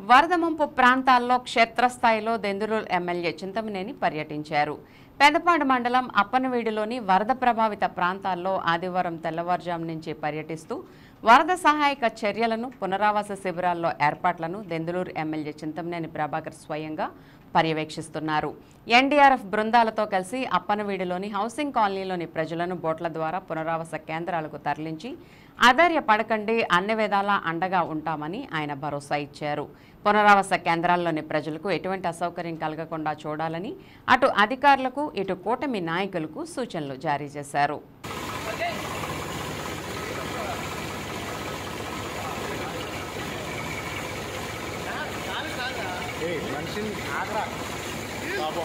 వరద ముంపు ప్రాంతాల్లో క్షేత్రస్థాయిలో దెందులూరు ఎమ్మెల్యే చింతమనేని పర్యటించారు పెదపాడు మండలం అప్పనవీడిలోని వరద ప్రభావిత ప్రాంతాల్లో ఆదివారం తెల్లవారుజాము నుంచి పర్యటిస్తూ వరద సహాయక చర్యలను పునరావాస శిబిరాల్లో ఏర్పాట్లను దెందులూరు ఎమ్మెల్యే చింతమనేని ప్రభాకర్ స్వయంగా పర్యవేక్షిస్తున్నారు ఎన్డీఆర్ఎఫ్ బృందాలతో కలిసి అప్పనవీడిలోని హౌసింగ్ కాలనీలోని ప్రజలను బోట్ల ద్వారా పునరావాస కేంద్రాలకు తరలించి ఆధార్య పడకండి అన్ని విధాలా అండగా ఉంటామని ఆయన భరోసా ఇచ్చారు పునరావాస కేంద్రాల్లోని ప్రజలకు ఎటువంటి అసౌకర్యం కలగకుండా చూడాలని అటు అధికారులకు ఇటు కూటమి నాయకులకు సూచనలు జారీ చేశారు మనిషిని ఆగరా పాపం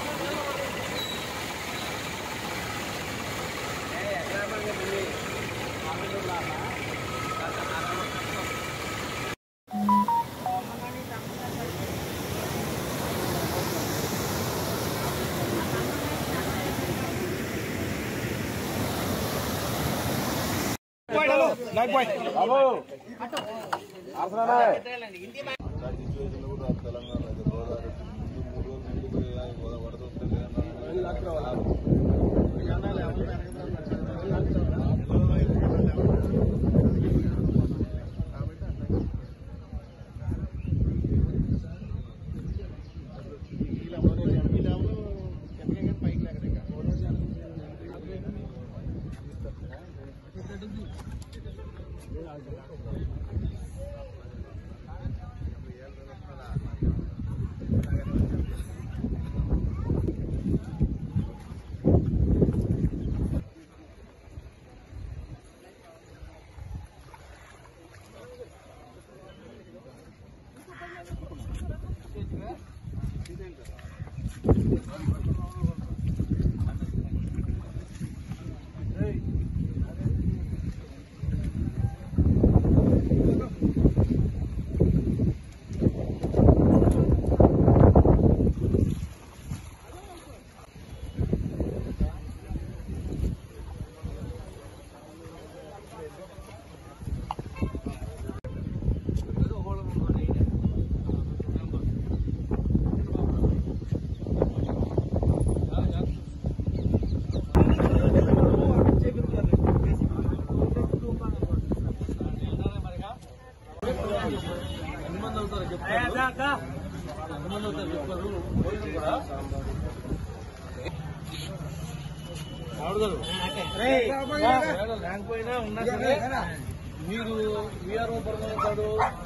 లేకపోయినా ఉన్నా సరే మీరు వీఆర్ఓ పరమవుతాడు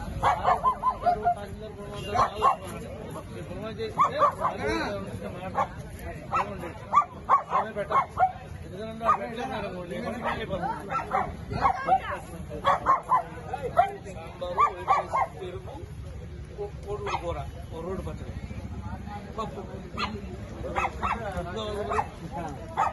తహసీల్దార్ పరమవుతాడు పరమ చేస్తే మాట ఏమండి అదే పెట్టాలి ఎందుకంటే ఆ పెట్టలేదు అనుకోండి ఏమని అయిపోతుంది సాంబారు వైట్ రైస్, పెరుగు కో- కోడిగుడ్డు కూర ఓ రోడ్డు పచ్చడి పప్పు ఇంకా ఉంది మరి?